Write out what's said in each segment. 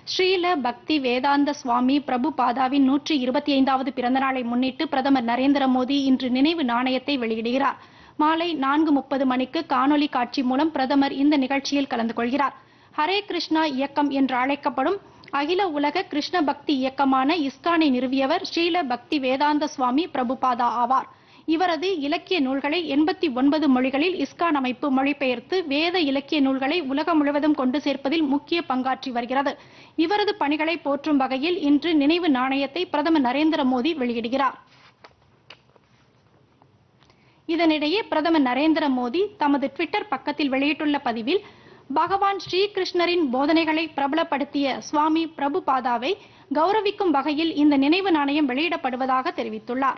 ஸ்ரீல பக்தி வேதாந்த சுவாமி பிரபுபாதாவின் நூற்றி இருபத்தி ஐந்தாவது பிறந்தநாளை முன்னிட்டு பிரதமர் நரேந்திர மோடி இன்று நினைவு நாணயத்தை வெளியிடுகிறார் மாலை நான்கு முப்பது மணிக்கு காணொலி காட்சி மூலம் பிரதமர் இந்த நிகழ்ச்சியில் கலந்து கொள்கிறார் ஹரே கிருஷ்ணா இயக்கம் என்று அழைக்கப்படும் அகில உலக கிருஷ்ண பக்தி இயக்கமான இஸ்கானை நிறுவியவர் ஸ்ரீல பக்தி வேதாந்த சுவாமி பிரபுபாதா ஆவார் இவரது இலக்கிய நூல்களை எண்பத்தி ஒன்பது மொழிகளில் இஸ்கான் அமைப்பு மொழிபெயர்த்து வேத இலக்கிய நூல்களை உலகம் முழுவதும் கொண்டு சேர்ப்பதில் முக்கிய பங்காற்றி வருகிறது இவரது பணிகளை போற்றும் வகையில் இன்று நினைவு நாணயத்தை பிரதமர் நரேந்திர மோடி வெளியிடுகிறார் இதனிடையே பிரதமர் நரேந்திர மோடி தமது ட்விட்டர் பக்கத்தில் வெளியிட்டுள்ள பதிவில் பகவான் ஸ்ரீகிருஷ்ணரின் போதனைகளை பிரபலப்படுத்திய சுவாமி பிரபுபாதாவை கௌரவிக்கும் வகையில் இந்த நினைவு நாணயம் வெளியிடப்படுவதாக தெரிவித்துள்ளார்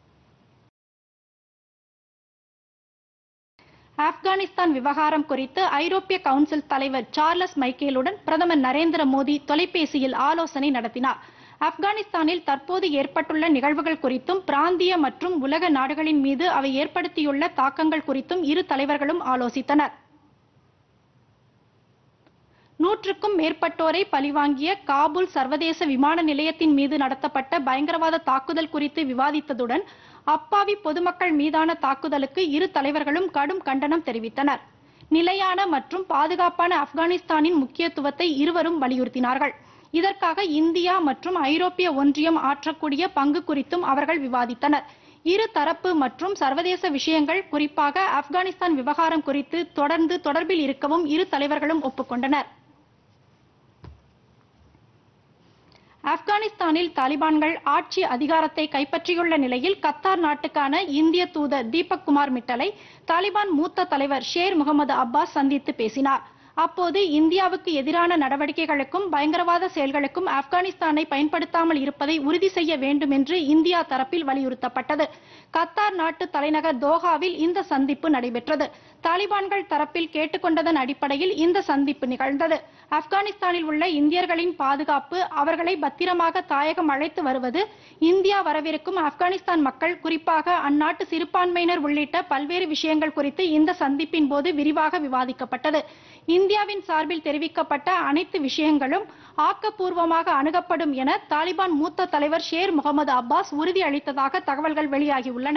ஆப்கானிஸ்தான் விவகாரம் குறித்து ஐரோப்பிய கவுன்சில் தலைவர் சார்லஸ் மைக்கேலுடன் பிரதமர் நரேந்திர மோடி தொலைபேசியில் ஆலோசனை நடத்தினார் ஆப்கானிஸ்தானில் தற்போது ஏற்பட்டுள்ள நிகழ்வுகள் குறித்தும் பிராந்திய மற்றும் உலக நாடுகளின் மீது அவை ஏற்படுத்தியுள்ள தாக்கங்கள் குறித்தும் இரு தலைவர்களும் ஆலோசித்தனர் நூற்றுக்கும் மேற்பட்டோரை பழிவாங்கிய காபூல் சர்வதேச விமான நிலையத்தின் மீது நடத்தப்பட்ட பயங்கரவாத தாக்குதல் குறித்து விவாதித்ததுடன் அப்பாவி பொதுமக்கள் மீதான தாக்குதலுக்கு இரு தலைவர்களும் கடும் கண்டனம் தெரிவித்தனர் நிலையான மற்றும் பாதுகாப்பான ஆப்கானிஸ்தானின் முக்கியத்துவத்தை இருவரும் வலியுறுத்தினார்கள் இதற்காக இந்தியா மற்றும் ஐரோப்பிய ஒன்றியம் ஆற்றக்கூடிய பங்கு குறித்தும் அவர்கள் விவாதித்தனர் இரு தரப்பு மற்றும் சர்வதேச விஷயங்கள் குறிப்பாக ஆப்கானிஸ்தான் விவகாரம் குறித்து தொடர்ந்து தொடர்பில் இருக்கவும் இரு தலைவர்களும் ஒப்புக்கொண்டனர் ஆப்கானிஸ்தானில் தாலிபான்கள் ஆட்சி அதிகாரத்தை கைப்பற்றியுள்ள நிலையில் கத்தார் நாட்டுக்கான இந்திய தூதர் தீபக் குமார் மிட்டலை தாலிபான் மூத்த தலைவர் ஷேர் முகமது அப்பாஸ் சந்தித்து பேசினார் அப்போது இந்தியாவுக்கு எதிரான நடவடிக்கைகளுக்கும் பயங்கரவாத செயல்களுக்கும் ஆப்கானிஸ்தானை பயன்படுத்தாமல் இருப்பதை உறுதி செய்ய வேண்டும் என்று இந்தியா தரப்பில் வலியுறுத்தப்பட்டது கத்தார் நாட்டு தலைநகர் தோஹாவில் இந்த சந்திப்பு நடைபெற்றது தாலிபான்கள் தரப்பில் கேட்டுக்கொண்டதன் அடிப்படையில் இந்த சந்திப்பு நிகழ்ந்தது ஆப்கானிஸ்தானில் உள்ள இந்தியர்களின் பாதுகாப்பு அவர்களை பத்திரமாக தாயகம் அழைத்து வருவது இந்தியா வரவிருக்கும் ஆப்கானிஸ்தான் மக்கள் குறிப்பாக அந்நாட்டு சிறுபான்மையினர் உள்ளிட்ட பல்வேறு விஷயங்கள் குறித்து இந்த சந்திப்பின் போது விரிவாக விவாதிக்கப்பட்டது இந்தியாவின் சார்பில் தெரிவிக்கப்பட்ட அனைத்து விஷயங்களும் ஆக்கப்பூர்வமாக அணுகப்படும் என தாலிபான் மூத்த தலைவர் ஷேர் முகமது அப்பாஸ் உறுதி அளித்ததாக தகவல்கள் வெளியாகியுள்ளன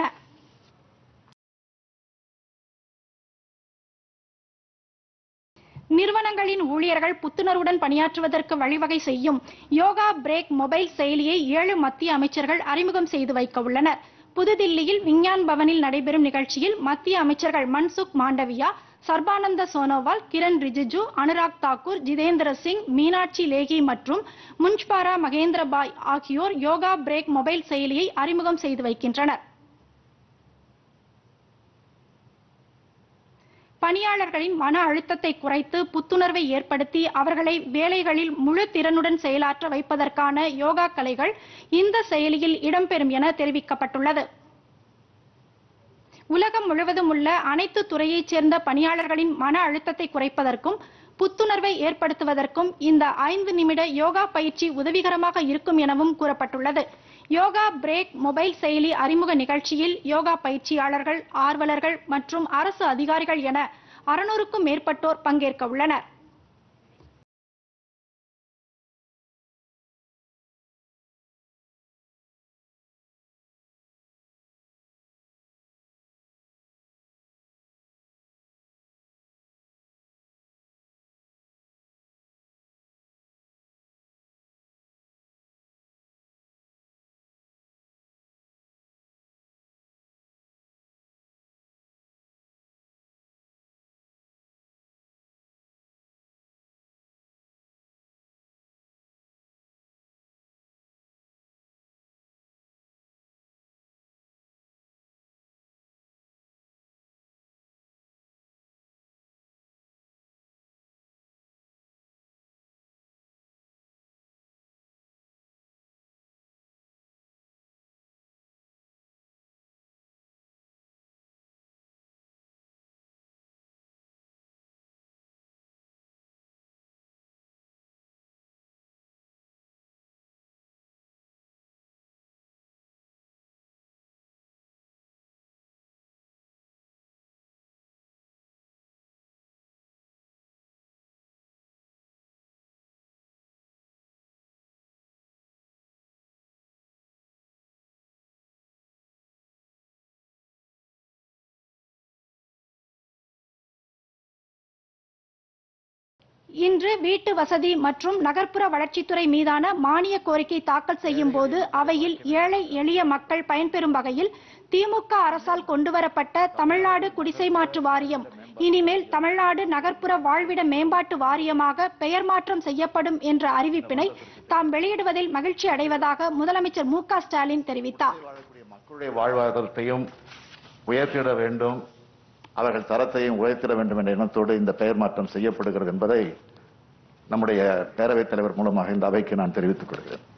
நிறுவனங்களின் ஊழியர்கள் புத்துணர்வுடன் பணியாற்றுவதற்கு வழிவகை செய்யும் யோகா பிரேக் மொபைல் செயலியை ஏழு மத்திய அமைச்சர்கள் அறிமுகம் செய்து வைக்க உள்ளனர் புதுதில்லியில் விஞ்ஞான் பவனில் நடைபெறும் நிகழ்ச்சியில் மத்திய அமைச்சர்கள் மன்சுக் மாண்டவியா சர்பானந்த சோனோவால் கிரண் ரிஜிஜு அனுராக் தாக்கூர் ஜிதேந்திர சிங் மீனாட்சி லேகி மற்றும் முன்ஷ்பாரா மகேந்திரபாய் ஆகியோர் யோகா பிரேக் மொபைல் செயலியை அறிமுகம் செய்து வைக்கின்றனர் பணியாளர்களின் மன அழுத்தத்தை குறைத்து புத்துணர்வை ஏற்படுத்தி அவர்களை வேலைகளில் முழு திறனுடன் செயலாற்ற வைப்பதற்கான யோகா கலைகள் இந்த செயலியில் இடம்பெறும் என தெரிவிக்கப்பட்டுள்ளது உலகம் முழுவதும் உள்ள அனைத்து துறையைச் சேர்ந்த பணியாளர்களின் மன அழுத்தத்தை குறைப்பதற்கும் புத்துணர்வை ஏற்படுத்துவதற்கும் இந்த ஐந்து நிமிட யோகா பயிற்சி உதவிகரமாக இருக்கும் எனவும் கூறப்பட்டுள்ளது யோகா பிரேக் மொபைல் செயலி அறிமுக நிகழ்ச்சியில் யோகா பயிற்சியாளர்கள் ஆர்வலர்கள் மற்றும் அரசு அதிகாரிகள் என அறுநூறுக்கும் மேற்பட்டோர் பங்கேற்க உள்ளனர் இன்று வீட்டு வசதி மற்றும் நகர்ப்புற வளர்ச்சித்துறை மீதான மானிய கோரிக்கை தாக்கல் செய்யும் போது அவையில் ஏழை எளிய மக்கள் பயன்பெறும் வகையில் திமுக அரசால் கொண்டுவரப்பட்ட தமிழ்நாடு குடிசை மாற்று வாரியம் இனிமேல் தமிழ்நாடு நகர்ப்புற வாழ்விட மேம்பாட்டு வாரியமாக பெயர் மாற்றம் செய்யப்படும் என்ற அறிவிப்பினை தாம் வெளியிடுவதில் மகிழ்ச்சி அடைவதாக முதலமைச்சர் மு க ஸ்டாலின் தெரிவித்தார் வாழக்கூடிய மக்களுடைய வாழ்வாதாரத்தையும் உயர்த்திட வேண்டும் அவர்கள் தரத்தையும் உயர்த்திட வேண்டும் என்ற எண்ணத்தோடு இந்த பெயர் மாற்றம் செய்யப்படுகிறது என்பதை நம்முடைய பேரவைத் தலைவர் மூலமாக இந்த அவைக்கு நான் தெரிவித்துக் கொள்கிறேன்